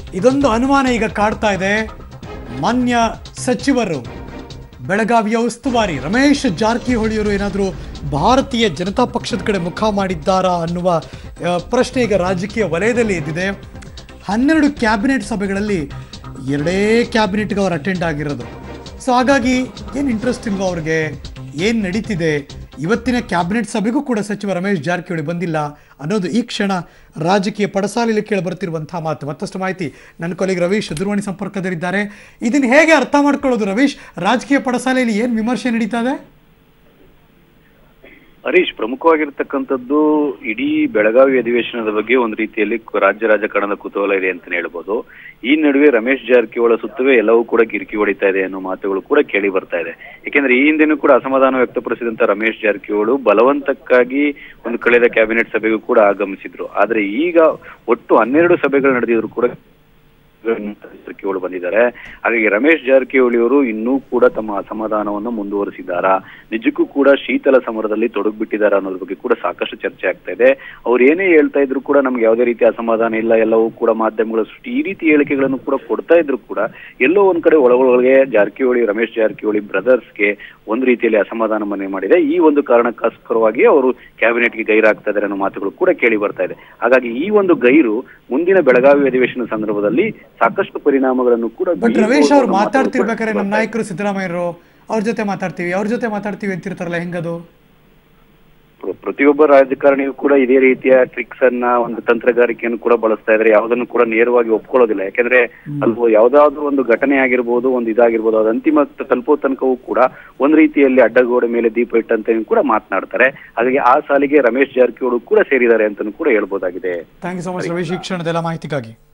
ಇದೊಂದು ಅನುಮಾನ ಈಗ ಕಾಡ್ತಾ ಇದೆ ಮಾನ್ಯ ಸಚಿವರು ಬೆಳಗಾವಿಯ ಉಸ್ತುವಾರಿ ರಮೇಶ್ ಜಾರಕಿಹೊಳಿಯವರು ಏನಾದರೂ ಭಾರತೀಯ ಜನತಾ ಪಕ್ಷದ ಕಡೆ ಮುಖ ಮಾಡಿದ್ದಾರಾ ಅನ್ನುವ ಆ, ಪ್ರಶ್ನೆ ಈಗ ರಾಜಕೀಯ ವಲಯದಲ್ಲಿ ಎದ್ದಿದೆ ಹನ್ನೆರಡು ಕ್ಯಾಬಿನೆಟ್ ಸಭೆಗಳಲ್ಲಿ ಎರಡೇ ಕ್ಯಾಬಿನೆಟ್ಗೆ ಅವರು ಅಟೆಂಡ್ ಆಗಿರೋದು ಸೊ ಹಾಗಾಗಿ ಏನು ಇಂಟ್ರೆಸ್ಟ್ ಇಲ್ವೋ ಅವ್ರಿಗೆ ಏನು ನಡೀತಿದೆ ಇವತ್ತಿನ ಕ್ಯಾಬಿನೆಟ್ ಸಭೆಗೂ ಕೂಡ ಸಚಿವ ರಮೇಶ್ ಜಾರಕಿಹೊಳಿ ಬಂದಿಲ್ಲ ಅನ್ನೋದು ಈ ಕ್ಷಣ ರಾಜಕೀಯ ಪಡಸಾಲೆಯಲ್ಲಿ ಕೇಳಿ ಬರ್ತಿರುವಂತಹ ಮಾತು ಮತ್ತಷ್ಟು ಮಾಹಿತಿ ನನ್ನ ಕೊಲೆಗೆ ರವೀಶ್ ದೂರವಾಣಿ ಸಂಪರ್ಕದಲ್ಲಿದ್ದಾರೆ ಇದನ್ನು ಹೇಗೆ ಅರ್ಥ ಮಾಡ್ಕೊಳ್ಳೋದು ರವೀಶ್ ರಾಜಕೀಯ ಪಡಸಾಲೆಯಲ್ಲಿ ಏನು ವಿಮರ್ಶೆ ನಡೀತಾ ಇದೆ ಹರೀಶ್ ಪ್ರಮುಖವಾಗಿರ್ತಕ್ಕಂಥದ್ದು ಇಡೀ ಬೆಳಗಾವಿ ಅಧಿವೇಶನದ ಬಗ್ಗೆ ಒಂದು ರೀತಿಯಲ್ಲಿ ಕು- ರಾಜ್ಯ ರಾಜಕಾರಣದ ಕುತೂಹಲ ಇದೆ ಅಂತಾನೆ ಹೇಳ್ಬೋದು ಈ ನಡುವೆ ರಮೇಶ್ ಜಾರಕಿಹೊಳಿ ಸುತ್ತವೇ ಎಲ್ಲವೂ ಕೂಡ ಕಿರಿಕಿ ಹೊಡಿತಾ ಇದೆ ಅನ್ನೋ ಮಾತುಗಳು ಕೂಡ ಕೇಳಿ ಬರ್ತಾ ಇದೆ ಯಾಕೆಂದ್ರೆ ಈ ಹಿಂದೆನೂ ಕೂಡ ಅಸಮಾಧಾನ ವ್ಯಕ್ತಪಡಿಸಿದಂತ ರಮೇಶ್ ಜಾರಕಿಹೊಳಿ ಬಲವಂತಕ್ಕಾಗಿ ಒಂದು ಕಳೆದ ಕ್ಯಾಬಿನೆಟ್ ಸಭೆಗೂ ಕೂಡ ಆಗಮಿಸಿದ್ರು ಆದ್ರೆ ಈಗ ಒಟ್ಟು ಹನ್ನೆರಡು ಸಭೆಗಳು ನಡೆದಿದ್ರು ಕೂಡ ಜಾರಕಿಹೊಳಿ ಬಂದಿದ್ದಾರೆ ಹಾಗಾಗಿ ರಮೇಶ್ ಜಾರಕಿಹೊಳಿ ಅವರು ಇನ್ನೂ ಕೂಡ ತಮ್ಮ ಅಸಮಾಧಾನವನ್ನು ಮುಂದುವರಿಸಿದ್ದಾರಾ ನಿಜಕ್ಕೂ ಕೂಡ ಶೀತಲ ಸಮರದಲ್ಲಿ ತೊಡಗ್ಬಿಟ್ಟಿದ್ದಾರೆ ಅನ್ನೋದ್ರ ಬಗ್ಗೆ ಕೂಡ ಸಾಕಷ್ಟು ಚರ್ಚೆ ಆಗ್ತಾ ಇದೆ ಅವ್ರು ಏನೇ ಹೇಳ್ತಾ ಇದ್ರು ಕೂಡ ನಮ್ಗೆ ಯಾವುದೇ ರೀತಿ ಅಸಮಾಧಾನ ಇಲ್ಲ ಎಲ್ಲವೂ ಕೂಡ ಮಾಧ್ಯಮಗಳ ಸೃಷ್ಟಿ ಈ ರೀತಿ ಹೇಳಿಕೆಗಳನ್ನು ಕೂಡ ಕೊಡ್ತಾ ಇದ್ರು ಕೂಡ ಎಲ್ಲೋ ಒಂದ್ ಕಡೆ ಒಳಗೊಳಗೆ ಜಾರಕಿಹೊಳಿ ರಮೇಶ್ ಜಾರಕಿಹೊಳಿ ಬ್ರದರ್ಸ್ಗೆ ಒಂದು ರೀತಿಯಲ್ಲಿ ಅಸಮಾಧಾನ ಮನೆ ಮಾಡಿದೆ ಈ ಒಂದು ಕಾರಣಕ್ಕೋಸ್ಕರವಾಗಿ ಅವರು ಕ್ಯಾಬಿನೆಟ್ಗೆ ಗೈರಾಗ್ತಾ ಇದ್ದಾರೆ ಅನ್ನೋ ಮಾತುಗಳು ಕೂಡ ಕೇಳಿ ಬರ್ತಾ ಇದೆ ಹಾಗಾಗಿ ಈ ಒಂದು ಗೈರು ಮುಂದಿನ ಬೆಳಗಾವಿ ಅಧಿವೇಶನ ಸಂದರ್ಭದಲ್ಲಿ ಸಾಕಷ್ಟು ಪರಿಣಾಮಗಳನ್ನು ಕೂಡ ಬಟ್ ಬೀರ್ಬೋದು ರಮೇಶ್ ಅವ್ರು ಅನ್ನೋ ಮಾತುಗಳು ಕೂಡ ಮಾತಾಡ್ತಿರ್ಬೇಕಾದ್ರೆ ನಮ್ಮ ಬರ್ತಾ ಇದೆ. ನಾಯಕರು ಸಿದ್ದರಾಮಯ್ಯರು ಅವ್ರ ಜೊತೆ ಮಾತಾಡ್ತೀವಿ ಅವ್ರ ಜೊತೆ ಮಾತಾಡ್ತೀವಿ ಅಂತಿರ್ತಾರಲ್ಲ ಹೆಂಗದು ಪ್ರ- ಪ್ರತಿಯೊಬ್ಬ ರಾಜಕಾರಣಿಯೂ ಕೂಡ ಇದೇ ರೀತಿಯ ಟ್ರಿಕ್ಸ್ ಅನ್ನ ಒಂದು ತಂತ್ರಗಾರಿಕೆಯನ್ನು ಕೂಡ ಬಳಸ್ತಾ ಇದ್ದಾರೆ ಯಾವುದನ್ನು ಕೂಡ ನೇರವಾಗಿ ಒಪ್ಕೊಳ್ಳೋದಿಲ್ಲ ಯಾಕಂದ್ರೆ ಅಲ್ವೋ ಯಾವ್ದಾದ್ರು ಒಂದು ಘಟನೆ ಆಗಿರ್ಬೋದು ಒಂದು ಇದಾಗಿರ್ಬೋದು ಅದು ಅಂತಿಮ ತ- ತಲುಪೋ ತನಕವೂ ಕೂಡ ಒಂದ್ ರೀತಿಯಲ್ಲಿ ಅಡ್ಡಗೋಡೆ ಮೇಲೆ ದೀಪ ಇಟ್ಟಂತೆ ಕೂಡ ಮಾತನಾಡ್ತಾರೆ ಹಾಗಾಗಿ ಆ ಸಾಲಿಗೆ ರಮೇಶ್ ಜಾರಕಿಹೊಳಿ ಕೂಡ ಸೇರಿದ್ದಾರೆ ಅಂತಾನೂ ಕೂಡ ಹೇಳ್ಬೋದಾಗಿದೆ thank you so much Ravish ಈ ಕ್ಷಣದೆಲ್ಲ ಮಾಹಿತಿಗಾಗಿ